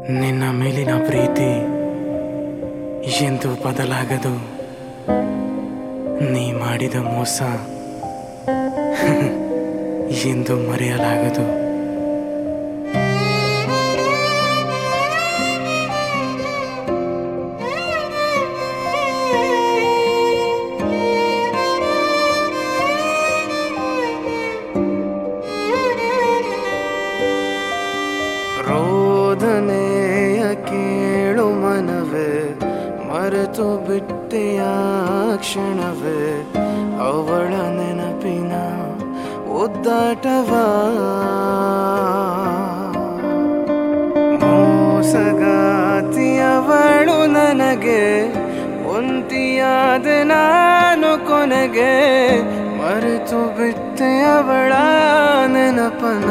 ನಿನ್ನ ಮೇಲಿನ ಪ್ರೀತಿ ಎಂದು ಬದಲಾಗದು ನೀ ಮಾಡಿದ ಮೋಸ ಎಂದು ಮರೆಯಲಾಗದು ರೋದನೆಯ ಕೇಳು ಮನವೇ ಮರೆತು ಬಿಟ್ಟೆಯ ಕ್ಷಣವೇ ಅವಳ ನೆನಪಿನ ಒದ್ದಾಟವ ಮೋಸಗಾತಿಯವಳು ನನಗೆ ಒಂಟಿಯಾದ ನಾನು ಕೊನೆಗೆ ಮರೆತು ಬಿಟ್ಟೆ ಅವಳ ನೆನಪನ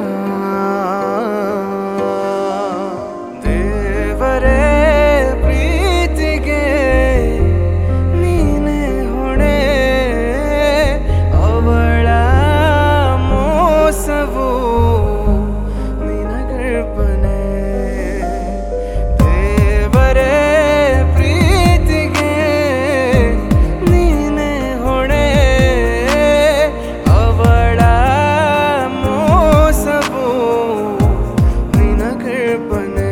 ದೇವರೇ ಪ್ರೀತಿಗೆ ನೀನೇ ಹೊಣೆ ಅವಳ ಮೋಸವು ನಿನಗರ್ಪಣೆ ದೇವರೇ ಪ್ರೀತಿಗೆ ನೀನೇ ಹೊಣೆ ಅವಳ ಮೋಸವು ನಿನಗರ್ಪಣೆ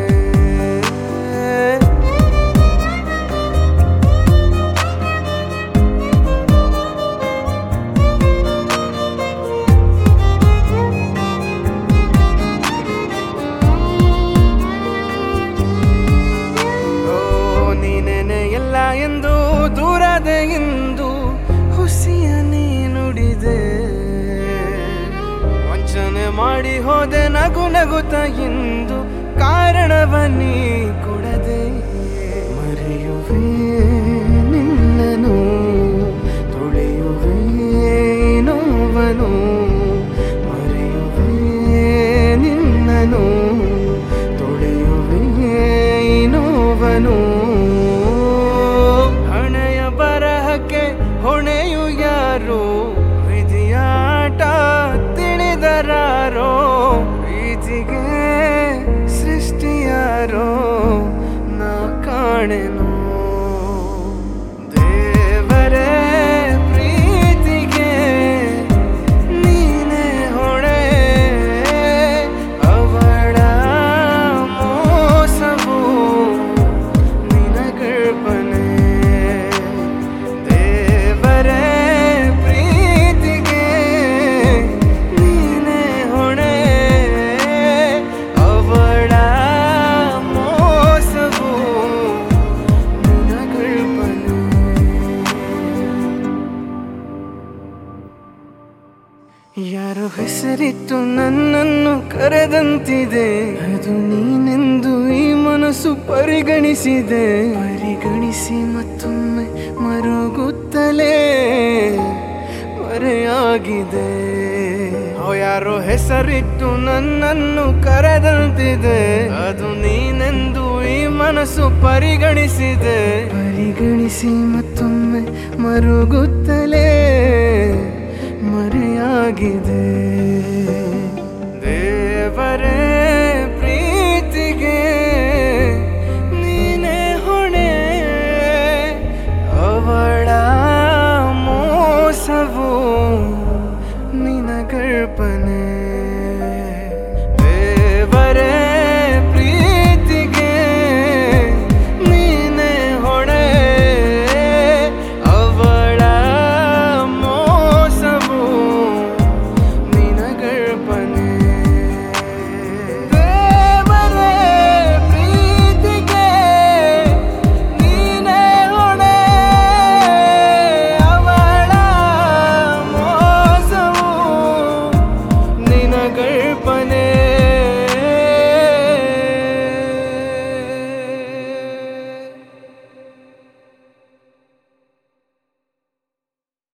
ಓ ನೀನೇನೆ ಎಲ್ಲ ಎಂದು ದೂರದ ಎಂದು ಹುಸಿಯ ನೀ ನುಡಿದೆ ವಂಚನೆ ಮಾಡಿ ಹೋದೆ ನಗು ನಗುತ್ತ ಎಂದು ಕಾರಣವ ನೀ ಕೊಡದೆ ಮರೆಯುವೆ ನಿನ್ನನು ತುಳಿಯುವೆ ನೋವನು ಮರೆಯುವೆ ನಿನ್ನನು ತುಳಿಯುವೆ ನೋವನು ಹಣೆಯ ಬರಹಕ್ಕೆ ಹೊಣೆಯು ಯಾರು ವಿಧಿಯಾಟ ತಿಳಿದರಾರೋ ಪ್ರೀತಿಗೆ ಸೃಷ್ಟಿಯಾರೋ ನಾ ಕಾಣೆನು ದೇವರೇ ಪ್ರೀತಿಗೆ ನೀನೇ ಹೊಣೆ ಅವಳ ಮೋಸವು ನಿನಗರ್ಪಣೆ ದೇವರೇ ಪ್ರೀತಿಗೆ ನೀನೇ ಹೊಣೆ ಅವಳ ಮೋಸವು ನಿನಗರ್ಪಣೆ ಯಾರೋ ಹೆಸರಿಟ್ಟು ನನ್ನನ್ನು ಕರೆದಂತಿದೆ ಅದು ನೀನೆಂದು ಈ ಮನಸ್ಸು ಪರಿಗಣಿಸಿದೆ ಪರಿಗಣಿಸಿ ಮತ್ತೊಮ್ಮೆ ಮರುಗುತ್ತಲೇ ಮರೆಯಾಗಿದೆ ಓ ಯಾರೋ ಹೆಸರಿಟ್ಟು ನನ್ನನ್ನು ಕರೆದಂತಿದೆ ಅದು ನೀನೆಂದು ಈ ಮನಸ್ಸು ಪರಿಗಣಿಸಿದೆ ಪರಿಗಣಿಸಿ ಮತ್ತೊಮ್ಮೆ ಮರುಗುತ್ತಲೇ ಮರೆಯಾಗಿದೆ ದೇವರೇ ಪ್ರೀತಿಗೆ ನೀನೇ ಹೊಣೆ ಅವಳ ಮೋಸವು ನಿನಗರ್ಪಣೆ